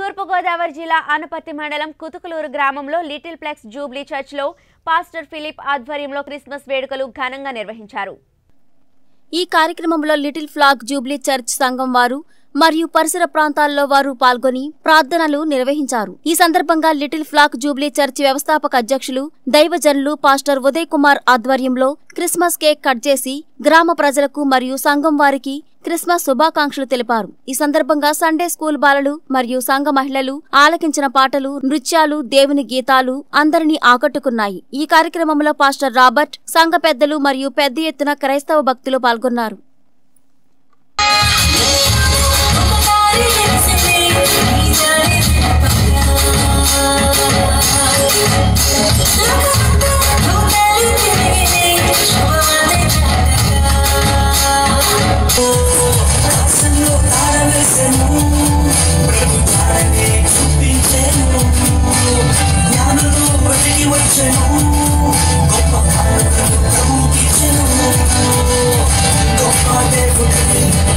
తూర్పుగోదావరి జిల్లా ఆనపత్తి మండలం కుతుకులూరు గ్రామంలో లిటిల్ ప్లెక్స్ జూబ్లీ చర్చ్లో పాస్టర్ ఫిలిప్ ఆధ్వర్యంలో క్రిస్మస్ వేడుకలు ఘనంగా నిర్వహించారు ఈ కార్యక్రమంలో లిటిల్ ఫ్లాగ్ జూబ్లీ చర్చ్ సంఘం వారు మరియు పరిసర ప్రాంతాల్లో వారు పాల్గొని ప్రార్థనలు నిర్వహించారు ఈ సందర్భంగా లిటిల్ ఫ్లాగ్ జూబ్లీ చర్చ్ వ్యవస్థాపక అధ్యక్షులు దైవజనులు పాస్టర్ ఉదయ్ కుమార్ ఆధ్వర్యంలో క్రిస్మస్ కేక్ కట్ చేసి గ్రామ ప్రజలకు మరియు సంఘం వారికి క్రిస్మస్ శుభాకాంక్షలు తెలిపారు ఈ సందర్భంగా సండే స్కూల్ బాలలు మరియు సంఘ మహిళలు ఆలకించిన పాటలు నృత్యాలు దేవుని గీతాలు అందరినీ ఆకట్టుకున్నాయి ఈ కార్యక్రమంలో పాస్టర్ రాబర్ట్ సంఘ పెద్దలు మరియు పెద్ద ఎత్తున క్రైస్తవ భక్తులు పాల్గొన్నారు గొప్ప దేవుడిని